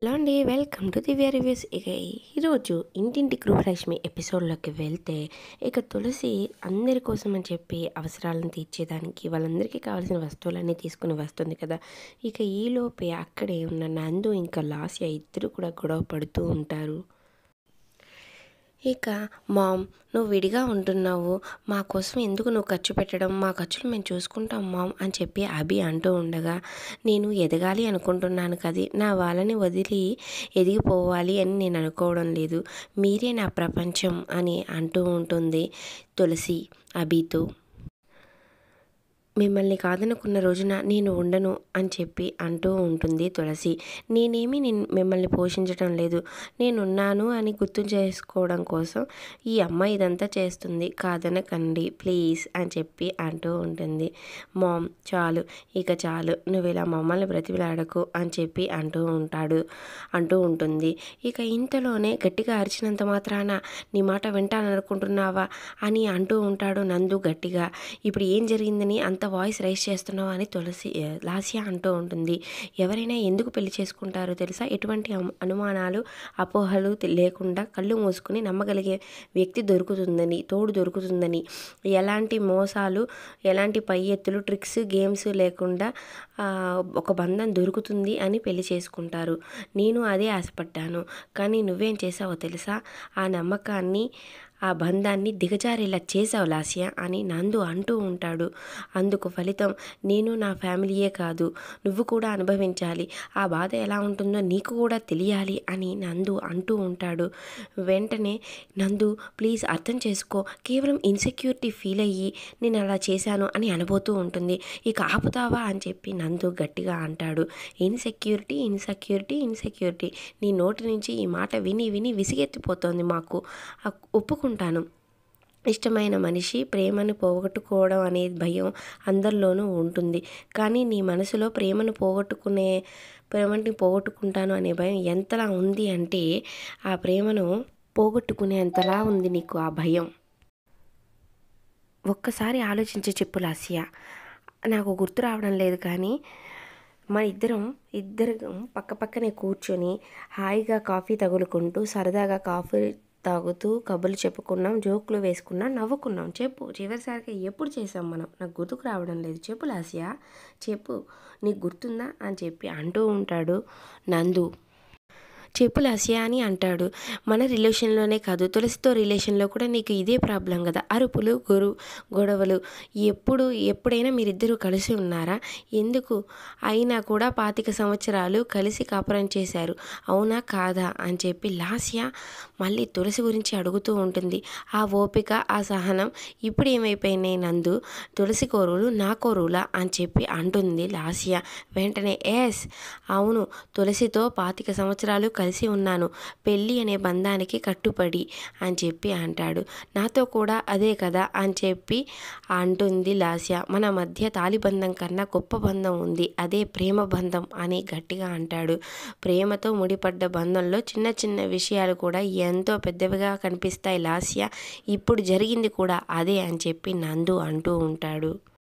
hello అండి welcome to Divya reviews ఇక ఈరోజు ఇంటింటి గృహలక్ష్మి ఎపిసోడ్లోకి వెళ్తే ఇక తులసి అందరి కోసం అని చెప్పి అవసరాలను తీర్చేదానికి వాళ్ళందరికీ కావాల్సిన వస్తువులన్నీ తీసుకుని వస్తుంది కదా ఇక ఈలోపే అక్కడే ఉన్న నందు ఇంకా లాస్య ఇద్దరు కూడా గొడవ పడుతూ ఉంటారు ఇక మామ్ నువ్వు విడిగా ఉంటున్నావు మా కోసం ఎందుకు నువ్వు ఖర్చు పెట్టడం మా ఖర్చులు మేము చూసుకుంటాం మామ్ అని చెప్పి అభి అంటూ ఉండగా నేను ఎదగాలి అనుకుంటున్నాను కది నా వాళ్ళని వదిలి ఎదిగిపోవాలి అని నేను అనుకోవడం లేదు మీరే నా ప్రపంచం అని అంటూ ఉంటుంది తులసి అభితో మిమ్మల్ని కాదనుకున్న రోజున నేను ఉండను అని చెప్పి అంటూ ఉంటుంది తులసి నేనేమి నేను మిమ్మల్ని పోషించడం లేదు నేనున్నాను అని గుర్తు చేసుకోవడం కోసం ఈ అమ్మాయి ఇదంతా చేస్తుంది కాదనకండి ప్లీజ్ అని చెప్పి అంటూ ఉంటుంది మామ్ చాలు ఇక చాలు నువ్వు ఇలా మమ్మల్ని బ్రతిలాడకు అని చెప్పి అంటూ ఉంటాడు అంటూ ఉంటుంది ఇక ఇంతలోనే గట్టిగా అరిచినంత మాత్రాన నీ మాట వింటాననుకుంటున్నావా అని అంటూ ఉంటాడు నందు గట్టిగా ఇప్పుడు ఏం జరిగిందని అంత వాయిస్ రైస్ చేస్తున్నావు అని తులసి లాస్య అంటూ ఉంటుంది ఎవరైనా ఎందుకు పెళ్లి చేసుకుంటారో తెలుసా ఎటువంటి అను- అనుమానాలు అపోహలు తె- లేకుండా కళ్ళు మూసుకుని నమ్మగలిగే వ్యక్తి దొరుకుతుందని తోడు దొరుకుతుందని ఎలాంటి మోసాలు ఎలాంటి పై ఎత్తులు ట్రిక్స్ గేమ్స్ లేకుండా ఆ, ఒక బంధం దొరుకుతుంది అని పెళ్లి చేసుకుంటారు నేను అదే ఆశపడ్డాను కానీ నువ్వేం చేసావో తెలుసా ఆ నమ్మకాన్ని ఆ బంధాన్ని దిగజారేలా చేసావు లాస్య అని నందు అంటూ ఉంటాడు అందుకు ఫలితం నేను నా ఫ్యామిలీయే కాదు నువ్వు కూడా అనుభవించాలి ఆ బాధ ఎలా ఉంటుందో నీకు కూడా తెలియాలి అని నందు అంటూ ఉంటాడు వెంటనే నందు ప్లీజ్ అర్థం చేసుకో కేవలం ఇన్సెక్యూరిటీ ఫీల్ అయ్యి నేను అలా చేశాను అని అనబోతూ ఉంటుంది ఇక ఆపుతావా అని చెప్పి నందు గట్టిగా అంటాడు ఇన్సెక్యూరిటీ ఇన్సెక్యూరిటీ ఇన్సెక్యూరిటీ నీ నోటి నుంచి ఈ మాట విని విని విసిగెత్తిపోతోంది మాకు ఆ, ఒప్పుకుంటాను ఇష్టమైన మనిషి ప్రేమను పోగొట్టుకోవడం అనే భయం అందరిలోనూ ఉంటుంది కానీ నీ మనసులో ప్రేమను పోగొట్టుకునే ప్రేమని పోగొట్టుకుంటాను అనే భయం ఎంతలా ఉంది అంటే ఆ ప్రేమను పోగొట్టుకునేంతలా ఉంది నీకు ఆ భయం ఒక్కసారి ఆలోచించి చెప్పు లాస్య నాకు గుర్తు రావడం లేదు కానీ మన ఇద్దరం ఇద్దరం పక్క పక్కనే కూర్చొని హాయిగా కాఫీ తగులుకుంటూ సరదాగా కాఫీ తాగుతూ కబుర్లు చెప్పుకున్నాం జోకులు వేసుకున్నాం నవ్వుకున్నాం చెప్పు చివరిసారిగా ఎప్పుడు చేసాం మనం నాకు గుర్తుకు రావడం లేదు చెప్పు లాస్య చెప్పు నీకు గుర్తుందా అని చెప్పి అంటూ ఉంటాడు నందు చెప్పు లాస్య అని అంటాడు మన రిలేషన్లోనే కాదు తులసితో రిలేషన్లో కూడా నీకు ఇదే ప్రాబ్లం కదా అరుపులు గొరు గొడవలు ఎప్పుడు ఎప్పుడైనా మీరిద్దరూ కలిసి ఉన్నారా ఎందుకు అయినా కూడా పాతిక సంవత్సరాలు కలిసి కాపురం చేశారు అవునా కాదా అని చెప్పి లాస్య మళ్ళీ తులసి గురించి అడుగుతూ ఉంటుంది ఆ ఓపిక ఆ సహనం ఇప్పుడు ఏమైపోయినాయి నందు తులసి కోరులు నా కోరులా అని చెప్పి అంటుంది లాస్య వెంటనే ఎస్ అవును తులసితో పాతిక సంవత్సరాలు కలిసి ఉన్నాను పెళ్ళి అనే బంధానికి కట్టుబడి అని చెప్పి అంటాడు నాతో కూడా అదే కదా అని చెప్పి అంటుంది లాస్య మన మధ్య తాలిబంధం కన్నా గొప్ప బంధం ఉంది అదే ప్రేమ బంధం అని గట్టిగా అంటాడు ప్రేమతో ముడిపడ్డ బంధంలో చిన్న చిన్న విషయాలు కూడా ఎంతో పెద్దవిగా కనిపిస్తాయి లాస్య ఇప్పుడు జరిగింది కూడా అదే అని చెప్పి నందు అంటూ ఉంటాడు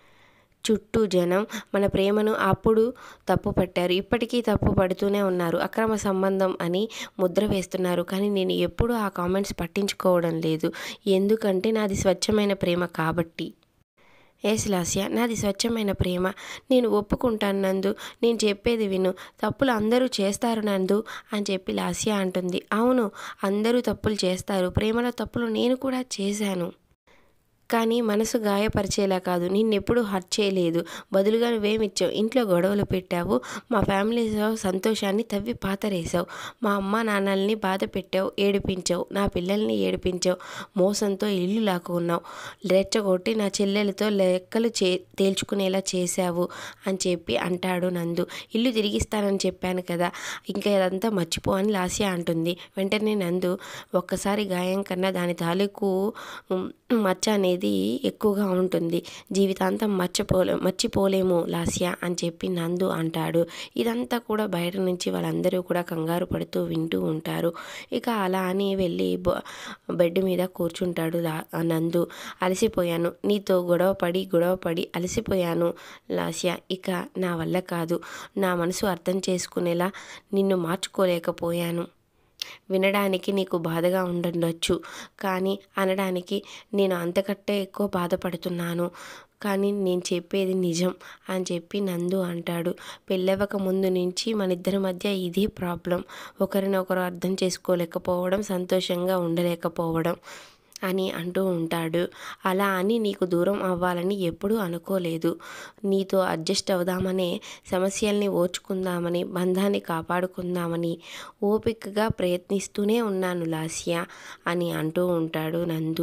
చుట్టూ జనం మన ప్రేమను అప్పుడు తప్పు పట్టారు ఇప్పటికీ తప్పు పడుతూనే ఉన్నారు అక్రమ సంబంధం అని ముద్ర వేస్తున్నారు కానీ నేను ఎప్పుడూ ఆ కామెంట్స్ పట్టించుకోవడం లేదు ఎందుకంటే నాది స్వచ్ఛమైన ప్రేమ కాబట్టి ఎస్ లాస్య నాది స్వచ్ఛమైన ప్రేమ నేను ఒప్పుకుంటాను నందు నేను చెప్పేది విను తప్పులు అందరూ చేస్తారు నందు అని చెప్పి లాస్య అంటుంది అవును అందరూ తప్పులు చేస్తారు ప్రేమలో తప్పులు నేను కూడా చేశాను కానీ మనసు గాయపరిచేలా కాదు నిన్నెప్పుడు హర్ట్ చేయలేదు బదులుగా నువ్వేమిచ్చావు ఇంట్లో గొడవలు పెట్టావు మా ఫ్యామిలీలో సంతోషాన్ని తవ్వి పాతరేసావు మా అమ్మ నాన్నల్ని బాధ పెట్టావు ఏడిపించావు నా పిల్లల్ని ఏడిపించావు మోసంతో ఇల్లు లాక్కున్నావు రెచ్చగొట్టి నా చెల్లెలతో లెక్కలు చే తేల్చుకునేలా చేశావు అని చెప్పి అంటాడు నందు ఇల్లు తిరిగిస్తానని చెప్పాను కదా ఇంకా ఇదంతా మర్చిపో అని లాస్య అంటుంది వెంటనే నందు ఒక్కసారి గాయం కన్నా దాని తాలూకు ఉమ్, మచ్చ అనేది అనేది ఎక్కువగా ఉంటుంది జీవితాంతం మర్చిపోలే మర్చిపోలేము లాస్య అని చెప్పి నందు అంటాడు ఇదంతా కూడా బయట నుంచి వాళ్ళందరూ కూడా కంగారు పడుతూ వింటూ ఉంటారు ఇక అలా అని వెళ్ళి బ- బెడ్ మీద కూర్చుంటాడు లా నందు అలసిపోయాను నీతో గొడవ పడి గొడవ పడి అలసిపోయాను లాస్య ఇక నా వల్ల కాదు నా మనసు అర్థం చేసుకునేలా నిన్ను మార్చుకోలేకపోయాను వినడానికి నీకు బాధగా ఉండొచ్చు కానీ అనడానికి నేను అంతకంటే ఎక్కువ బాధపడుతున్నాను కానీ నేను చెప్పేది నిజం అని చెప్పి నందు అంటాడు పెళ్ళవక ముందు నుంచి మన ఇద్దరి మధ్య ఇదే ప్రాబ్లం ఒకరినొకరు అర్థం చేసుకోలేకపోవడం సంతోషంగా ఉండలేకపోవడం అని అంటూ ఉంటాడు అలా అని నీకు దూరం అవ్వాలని ఎప్పుడూ అనుకోలేదు నీతో అడ్జస్ట్ అవుదామనే సమస్యల్ని ఓర్చుకుందామని బంధాన్ని కాపాడుకుందామని ఓపికగా ప్రయత్నిస్తూనే ఉన్నాను లాస్య అని అంటూ ఉంటాడు నందు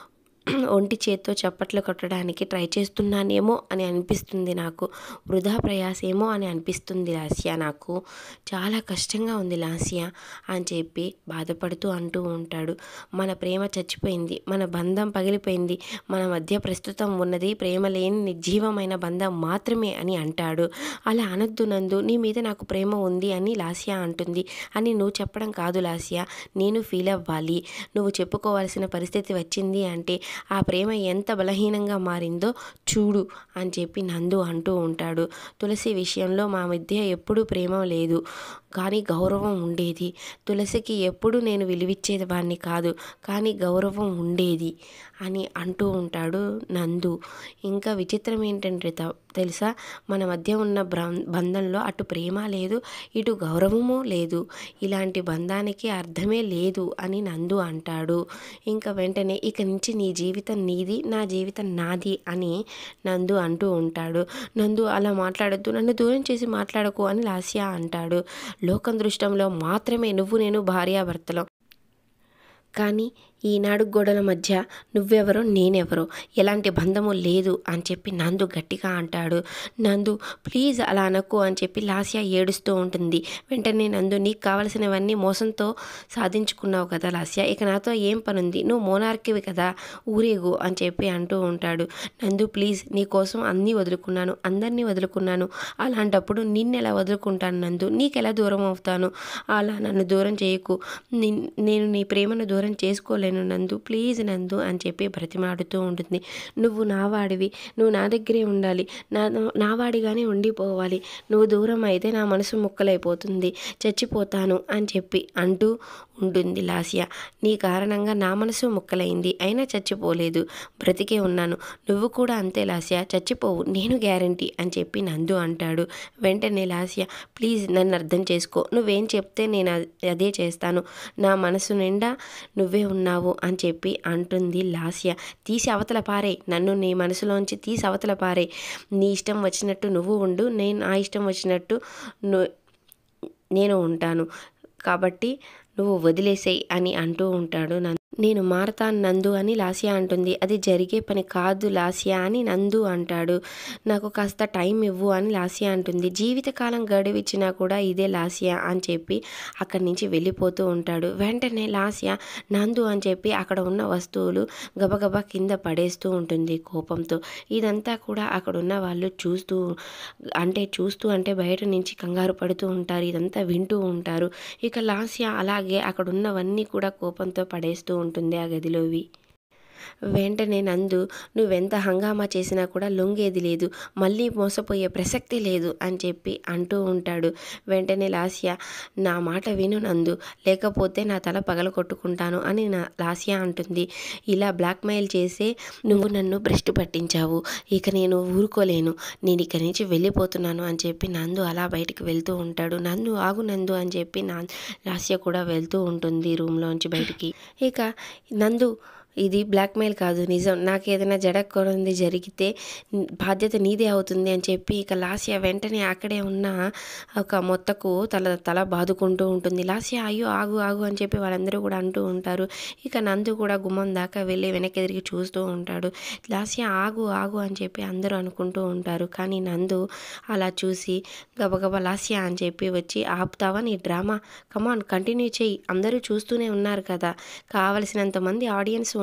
ఒంటి చేత్తో చప్పట్లు కొట్టడానికి ట్రై చేస్తున్నానేమో అని అనిపిస్తుంది నాకు వృధా ప్రయాసేమో అని అనిపిస్తుంది లాస్య నాకు చాలా కష్టంగా ఉంది లాస్య అని చెప్పి బాధపడుతూ అంటూ ఉంటాడు మన ప్రేమ చచ్చిపోయింది మన బంధం పగిలిపోయింది మన మధ్య ప్రస్తుతం ఉన్నది ప్రేమ లేని నిర్జీవమైన బంధం మాత్రమే అని అంటాడు అలా అనొద్దు నందు నీ మీద నాకు ప్రేమ ఉంది అని లాస్య అంటుంది అని నువ్వు చెప్పడం కాదు లాస్య నేను ఫీల్ అవ్వాలి నువ్వు చెప్పుకోవాల్సిన పరిస్థితి వచ్చింది అంటే ఆ ప్రేమ ఎంత బలహీనంగా మారిందో చూడు అని చెప్పి నందు అంటూ ఉంటాడు తులసి విషయంలో మా మధ్య ఎప్పుడూ ప్రేమ లేదు కానీ గౌరవం ఉండేది తులసికి ఎప్పుడు నేను విలువిచ్చేది వాడిని కాదు కానీ గౌరవం ఉండేది అని అంటూ ఉంటాడు నందు ఇంకా విచిత్రం ఏంటంటే త- తెలుసా మన మధ్య ఉన్న బ్రం- బంధంలో అటు ప్రేమ లేదు ఇటు గౌరవము లేదు ఇలాంటి బంధానికి అర్థమే లేదు అని నందు అంటాడు ఇంకా వెంటనే ఇక నుంచి నీ జీవితం నీది నా జీవితం నాది అని నందు అంటూ ఉంటాడు నందు అలా మాట్లాడొద్దు నన్ను దూరం చేసి మాట్లాడకు అని లాస్య అంటాడు లోకం దృష్టంలో మాత్రమే నువ్వు నేను భార్యాభర్తలం కానీ ఈనాడు గోడల మధ్య నువ్వెవరో నేనెవరో ఎలాంటి బంధము లేదు అని చెప్పి నందు గట్టిగా అంటాడు నందు ప్లీజ్ అలా అనకు అని చెప్పి లాస్య ఏడుస్తూ ఉంటుంది వెంటనే నందు నీకు కావలసినవన్నీ మోసంతో సాధించుకున్నావు కదా లాస్య ఇక నాతో ఏం పనుంది నువ్వు మోనార్కివి కదా ఊరేగు అని చెప్పి అంటూ ఉంటాడు నందు ప్లీజ్ నీ కోసం అన్నీ వదులుకున్నాను అందరినీ వదులుకున్నాను అలాంటప్పుడు నిన్నెలా వదులుకుంటాను నందు నీకెలా దూరం అవుతాను అలా నన్ను దూరం చేయకు నిన్- నేను నీ ప్రేమను దూరం చేసుకోలేను నందు ప్లీజ్ నందు అని చెప్పి బ్రతిమాడుతూ ఉంటుంది నువ్వు నా వాడివి నువ్వు నా దగ్గరే ఉండాలి నా నా వాడిగానే ఉండిపోవాలి నువ్వు దూరం అయితే నా మనసు ముక్కలైపోతుంది చచ్చిపోతాను అని చెప్పి అంటూ ఉంటుంది లాస్య నీ కారణంగా నా మనసు ముక్కలైంది అయినా చచ్చిపోలేదు బ్రతికే ఉన్నాను నువ్వు కూడా అంతే లాస్య చచ్చిపోవు నేను గ్యారంటీ అని చెప్పి నందు అంటాడు వెంటనే లాస్య ప్లీజ్ నన్ను అర్థం చేసుకో నువ్వేం చెప్తే నేను అ- అదే చేస్తాను నా మనసు నిండా నువ్వే ఉన్నావు అని చెప్పి అంటుంది లాస్య తీసి అవతల పారే నన్ను నీ మనసులోంచి తీసి అవతల పారే నీ ఇష్టం వచ్చినట్టు నువ్వు ఉండు నేను నా ఇష్టం వచ్చినట్టు ను- నేను ఉంటాను కాబట్టి నువ్వు వదిలేసేయి అని అంటూ ఉంటాడు నందు నేను మారతాను నందు అని లాస్య అంటుంది అది జరిగే పని కాదు లాస్య అని నందు అంటాడు నాకు కాస్త టైం ఇవ్వు అని లాస్య అంటుంది జీవితకాలం గడువిచ్చినా కూడా ఇదే లాస్య అని చెప్పి అక్కడి నుంచి వెళ్ళిపోతూ ఉంటాడు వెంటనే లాస్య నందు అని చెప్పి అక్కడ ఉన్న వస్తువులు గబగబా కింద పడేస్తూ ఉంటుంది కోపంతో ఇదంతా కూడా అక్కడ ఉన్న వాళ్ళు చూస్తూ అంటే చూస్తూ అంటే బయట నుంచి కంగారు పడుతూ ఉంటారు ఇదంతా వింటూ ఉంటారు ఇక లాస్య అలాగే అక్కడ ఉన్నవన్నీ కూడా కోపంతో పడేస్తూ ఉంటుంది ఆ గదిలోవి వెంటనే నందు నువ్వెంత హంగామా చేసినా కూడా లొంగేది లేదు మళ్ళీ మోసపోయే ప్రసక్తి లేదు అని చెప్పి అంటూ ఉంటాడు వెంటనే లాస్య నా మాట విను నందు లేకపోతే నా తల పగల కొట్టుకుంటాను అని నా లాస్య అంటుంది ఇలా బ్లాక్మెయిల్ చేసే నువ్వు నన్ను భ్రష్టు పట్టించావు ఇక నేను ఊరుకోలేను నేను ఇక్కడి నుంచి వెళ్ళిపోతున్నాను అని చెప్పి నందు అలా బయటికి వెళ్తూ ఉంటాడు నందు ఆగు నందు అని చెప్పి నా లాస్య కూడా వెళ్తూ ఉంటుంది రూమ్లోంచి బయటికి ఇక నందు ఇది బ్లాక్మెయిల్ కాదు నిజం నాకు ఏదైనా జరగకూడదు జరిగితే న్- బాధ్యత నీదే అవుతుంది అని చెప్పి ఇక లాస్య వెంటనే అక్కడే ఉన్న ఒక మొత్తకు తల తల బాదుకుంటూ ఉంటుంది లాస్య అయ్యో ఆగు ఆగు అని చెప్పి వాళ్ళందరూ కూడా అంటూ ఉంటారు ఇక నందు కూడా గుమ్మం దాకా వెళ్ళి వెనక్కి తిరిగి చూస్తూ ఉంటాడు లాస్య ఆగు ఆగు అని చెప్పి అందరూ అనుకుంటూ ఉంటారు కానీ నందు అలా చూసి గబగబా లాస్య అని చెప్పి వచ్చి ఆపుతావా నీ డ్రామా కమాన్ కంటిన్యూ చెయ్యి అందరూ చూస్తూనే ఉన్నారు కదా కావలసినంత మంది ఆడియన్స్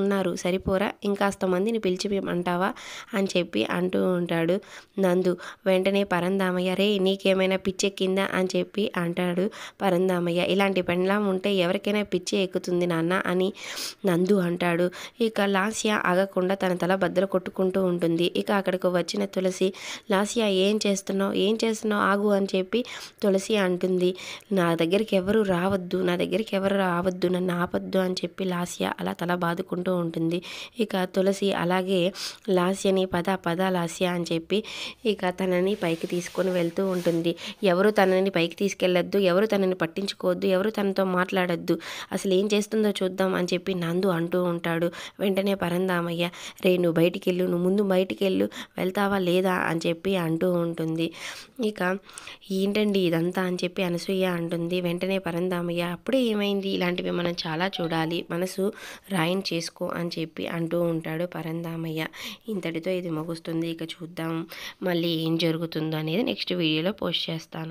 ఉన్నారు సరిపోరా ఇంకాస్త మందిని పిలిచిమంటావా అని చెప్పి అంటూ ఉంటాడు నందు వెంటనే పరందామయ్య రే నీకేమైనా పిచ్చెక్కిందా అని చెప్పి అంటాడు పరందామయ్య ఇలాంటి పెండ్లాం ఉంటే ఎవరికైనా పిచ్చి ఎక్కుతుంది నాన్న అని నందు అంటాడు ఇక లాస్య ఆగకుండా తన తల బద్దలు కొట్టుకుంటూ ఉంటుంది ఇక అక్కడికి వచ్చిన తులసి లాస్య ఏం చేస్తున్నావు ఏం చేస్తున్నావు ఆగు అని చెప్పి తులసి అంటుంది నా దగ్గరికి ఎవరు రావద్దు నా దగ్గరికి ఎవరు రావద్దు నన్ను ఆపద్దు అని చెప్పి లాస్య అలా తల బాదుకుంటూ ఉంటుంది ఇక తులసి అలాగే లాస్యని పద పద లాస్య అని చెప్పి ఇక తనని పైకి తీసుకొని వెళ్తూ ఉంటుంది ఎవరు తనని పైకి తీసుకెళ్ళొద్దు ఎవరు తనని పట్టించుకోవద్దు ఎవరు తనతో మాట్లాడొద్దు అసలు ఏం చేస్తుందో చూద్దాం అని చెప్పి నందు అంటూ ఉంటాడు వెంటనే పరందామయ్య రే నువ్వు బయటికి వెళ్ళు నువ్వు ముందు బయటికి వెళ్ళు వెళ్తావా లేదా అని చెప్పి అంటూ ఉంటుంది ఇక ఏంటండి ఇదంతా అని చెప్పి అనసూయ అంటుంది వెంటనే పరందామయ్య అప్పుడే ఏమైంది ఇలాంటివి మనం చాలా చూడాలి మనసు రాయన్ చేసుకో అని చెప్పి అంటూ ఉంటాడు పరందామయ్య ఇంతటితో ఇది ముగుస్తుంది ఇక చూద్దాం మళ్ళీ ఏం జరుగుతుందో అనేది నెక్స్ట్ వీడియోలో పోస్ట్ చేస్తాను